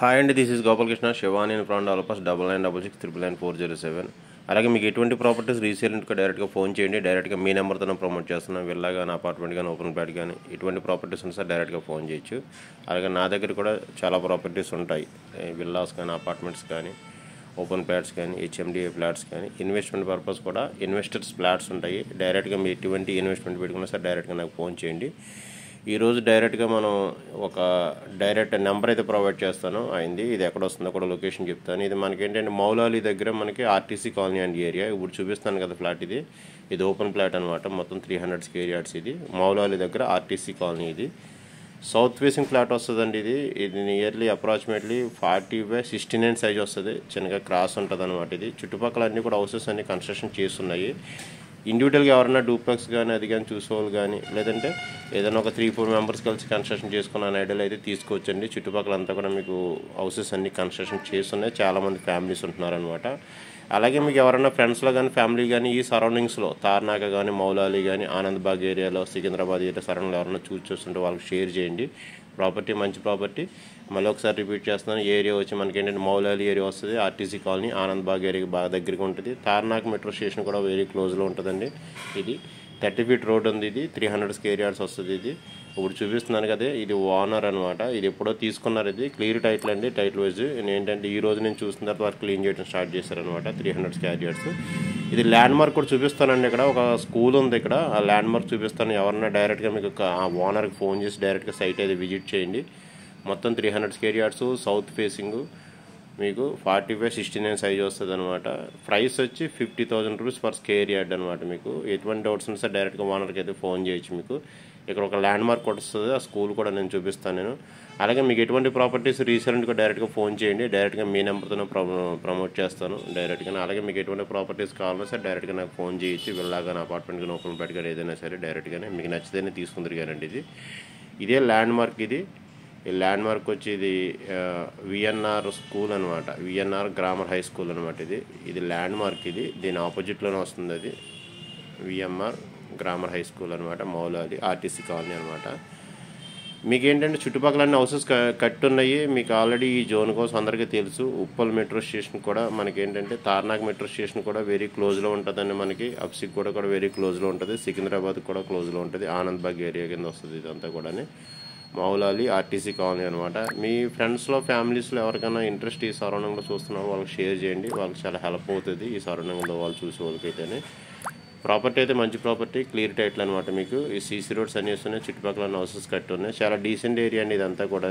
hi అండి this is Gopalakrishna Shivani friend developers double nine double six triple nine four zero seven అలాగే మీకు ఎటువంటి properties రీసేల్కి డైరెక్ట్గా ఫోన్ చేయండి డైరెక్ట్గా మీ నెంబర్తో ప్రమోట్ చేస్తున్నాం విల్లా కానీ అపార్ట్మెంట్ కానీ ఓపెన్ ప్లాట్ కానీ ఎటువంటి ప్రాపర్టీస్ ఉన్నా సార్ డైరెక్ట్గా ఫోన్ చేయొచ్చు అలాగే నా దగ్గర కూడా చాలా ప్రాపర్టీస్ ఉంటాయి ఏ విల్లాస్ కానీ అపార్ట్మెంట్స్ కానీ ఓపెన్ ప్లాట్స్ కానీ హెచ్ఎండిఏ ప్లాట్స్ కానీ ఇన్వెస్ట్మెంట్ పర్పస్ కూడా ఇన్వెస్టర్స్ ప్లాట్స్ ఉంటాయి డైరెక్ట్గా మీరు ఎటువంటి ఇన్వెస్ట్మెంట్ పెట్టుకున్నా సార్ డైరెక్ట్గా నాకు ఫోన్ చేయండి ఈరోజు డైరెక్ట్గా మనం ఒక డైరెక్ట్ నెంబర్ అయితే ప్రొవైడ్ చేస్తాను అయింది ఇది ఎక్కడ వస్తుందో కూడా లొకేషన్ చెప్తాను ఇది మనకి ఏంటంటే మౌలాలి దగ్గర మనకి ఆర్టీసీ కాలనీ అండ్ ఏరియా ఇప్పుడు చూపిస్తాను కదా ఫ్లాట్ ఇది ఇది ఓపెన్ ఫ్లాట్ అనమాట మొత్తం త్రీ హండ్రెడ్ స్క్వేర్ యార్డ్స్ ఇది మౌలాలి దగ్గర ఆర్టీసీ కాలనీ ఇది సౌత్ ఫేసింగ్ ఫ్లాట్ వస్తుందండి ఇది ఇది nearly approximately forty by sixty nine size వస్తుంది చిన్నగా క్రాస్ ఉంటుంది అనమాట ఇది చుట్టుపక్కల అన్ని కూడా హౌసెస్ అన్ని కన్స్ట్రక్షన్ చేస్తున్నాయి ఇండివిజువల్గా ఎవరైనా డూప్లెక్స్ కానీ అది కానీ చూసేవాళ్ళు కానీ లేదంటే ఏదైనా ఒక త్రీ ఫోర్ మెంబర్స్ కలిసి కన్స్ట్రక్షన్ చేసుకున్న ఐడియాలు అయితే తీసుకోవచ్చండి చుట్టుపక్కల అంతా కూడా మీకు హౌసెస్ అన్ని కన్స్ట్రక్షన్ చేస్తున్నాయి చాలామంది ఫ్యామిలీస్ ఉంటున్నారనమాట అలాగే మీకు ఎవరైనా ఫ్రెండ్స్లో కానీ ఫ్యామిలీ కానీ ఈ సరౌండింగ్స్లో తార్నాక కానీ మౌలాలి కానీ ఆనందబాగ్ ఏరియాలో సికింద్రాబాద్ ఏరియా సరౌండింగ్లో ఎవరైనా చూసి చూస్తుంటే వాళ్ళకి షేర్ చేయండి ప్రాపర్టీ మంచి ప్రాపర్టీ మళ్ళీ ఒకసారి రిపీట్ చేస్తున్నాను ఏరియా వచ్చి మనకి ఏంటంటే మౌలాలి ఏరియా వస్తుంది ఆర్టీసీ కాలనీ ఆనందబాగ్ ఏరియా బాగా దగ్గరగా ఉంటుంది తార్నాక్ మెట్రో స్టేషన్ కూడా వెరీ క్లోజ్లో ఉంటుందండి ఇది థర్టీ ఫీట్ రోడ్ ఉంది ఇది త్రీ హండ్రెడ్ స్కేర్ యార్డ్స్ వస్తుంది ఇది ఇప్పుడు చూపిస్తున్నాను కదా ఇది ఓనర్ అనమాట ఇది ఎప్పుడో తీసుకున్నారు ఇది క్లియర్ టైటిల్ అండి టైటిల్ వైజ్ ఏంటంటే ఈ రోజు నేను చూసిన తర్వాత వారు క్లీన్ చేయడం స్టార్ట్ చేశారనమాట త్రీ హండ్రెడ్ స్క్వేర్ యార్డ్స్ ఇది ల్యాండ్ మార్క్ కూడా చూపిస్తానండి ఇక్కడ ఒక స్కూల్ ఉంది ఇక్కడ ఆ ల్యాండ్ మార్క్ చూపిస్తాను ఎవరన్నా డైరెక్ట్గా మీకు ఒక- ఆ ఓనర్కి ఫోన్ చేసి డైరెక్ట్గా సైట్ అయితే విజిట్ చేయండి మొత్తం three hundred square yards south facing మీకు forty five sixty nine size వస్తుంది అనమాట ప్రైస్ వచ్చి fifty thousand rupees per square yard అనమాట మీకు ఎటువంటి డౌట్స్ ఉన్నా సరే డైరెక్ట్గా ఓనర్కి అయితే ఫోన్ చేయొచ్చు మీకు ఇక్కడ ఒక ల్యాండ్ మార్క్ కూడా వస్తుంది ఆ స్కూల్ కూడా నేను చూపిస్తాను నేను అలాగే మీకు ఎటువంటి ప్రాపర్టీస్ రీసెంట్గా డైరెక్ట్గా ఫోన్ చేయండి డైరెక్ట్గా మీ నెంబర్తోనే ప్రమోట్ చేస్తాను డైరెక్ట్గా అలాగే మీకు ఎటువంటి ప్రాపర్టీస్ కావాలన్నా సరే డైరెక్ట్గా నాకు ఫోన్ చేయొచ్చు వెళ్ళాగానే అపార్ట్మెంట్ కానీ ఓపెన్ బెడ్ కానీ ఏదైనా సరే డైరెక్ట్గానే మీకు నచ్చితేనే తీసుకుందరు కానండి ఇది ఇదే ల్యాండ్ మార్క్ ఇది ఈ ల్యాండ్ మార్క్ వచ్చి ఇది విఎన్ఆర్ స్కూల్ అనమాట విఎన్ఆర్ గ్రామర్ హై స్కూల్ అనమాట ఇది ఇది ల్యాండ్ మార్క్ ఇది దీని ఆపోజిట్లోనే వస్తుంది అది విఎంఆర్ గ్రామర్ హై స్కూల్ అనమాట మౌలాలి ఆర్టీసీ కాలనీ అనమాట మీకు ఏంటంటే చుట్టుపక్కల అన్ని హౌసెస్ కట్టున్నాయి మీకు ఆల్రెడీ ఈ జోన్ కోసం అందరికీ తెలుసు ఉప్పల్ మెట్రో స్టేషన్ కూడా మనకి ఏంటంటే తార్నాక్ మెట్రో స్టేషన్ కూడా వెరీ క్లోజ్లో ఉంటుందండి మనకి అప్సిక్ కూడా కూడా వెరీ క్లోజ్లో ఉంటుంది సికింద్రాబాద్ కూడా క్లోజ్లో ఉంటుంది ఆనంద్బాగ్ ఏరియా కింద వస్తుంది ఇదంతా కూడా మౌలాలి ఆర్టీసీ కాలనీ అనమాట మీ ఫ్రెండ్స్లో ఫ్యామిలీస్లో ఎవరికైనా ఇంట్రెస్ట్ ఈ సరౌండింగ్లో చూస్తున్నారు వాళ్ళకి షేర్ చేయండి వాళ్ళకి చాలా హెల్ప్ అవుతుంది ఈ సరౌండింగ్లో వాళ్ళు చూసే వాళ్ళకైతేనే ప్రాపర్టీ అయితే మంచి ప్రాపర్టీ క్లియర్ టైటిల్ అనమాట మీకు ఈ సీసీ రోడ్స్ అన్ని వస్తున్నాయి చుట్టుపక్కల హౌసెస్ కట్టి ఉన్నాయి చాలా డీసెంట్ ఏరియా అండి ఇదంతా కూడా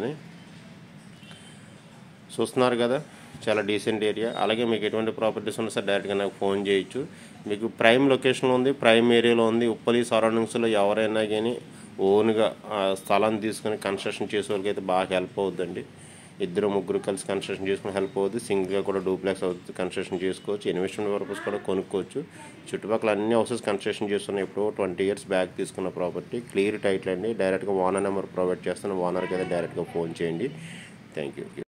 చూస్తున్నారు కదా చాలా డీసెంట్ ఏరియా అలాగే మీకు ఎటువంటి ప్రాపర్టీస్ ఉన్నా సార్ డైరెక్ట్గా నాకు ఫోన్ చేయొచ్చు మీకు ప్రైమ్ లొకేషన్లో ఉంది ప్రైమ్ ఏరియాలో ఉంది ఉప్పలి సరౌండింగ్స్లో ఎవరైనా కానీ ఓన్గా ఆ స్థలాన్ని తీసుకుని కన్స్ట్రక్షన్ చేసే వాళ్ళకి అయితే బాగా హెల్ప్ అవుతుందండి ఇద్దరు ముగ్గురు కలిసి కన్స్ట్రక్షన్ చేసుకుని హెల్ప్ అవుతుంది సింగిల్గా కూడా డూప్లెక్స్ అవుతుంది కన్స్ట్రక్షన్ చేసుకోవచ్చు ఇన్వెస్ట్మెంట్ పర్పస్ కూడా కొనుక్కోవచ్చు చుట్టుపక్కల అన్ని హౌసెస్ కన్స్ట్రక్షన్ చేస్తున్నాయి ఇప్పుడు ట్వంటీ ఇయర్స్ బ్యాక్ తీసుకున్న ప్రాపర్టీ క్లియర్ టైటిల్ అండి డైరెక్ట్గా ఓనర్ నెంబర్ ప్రొవైడ్ చేస్తాను ఓనర్కి అయితే డైరెక్ట్గా ఫోన్ చేయండి థ్యాంక్ యూ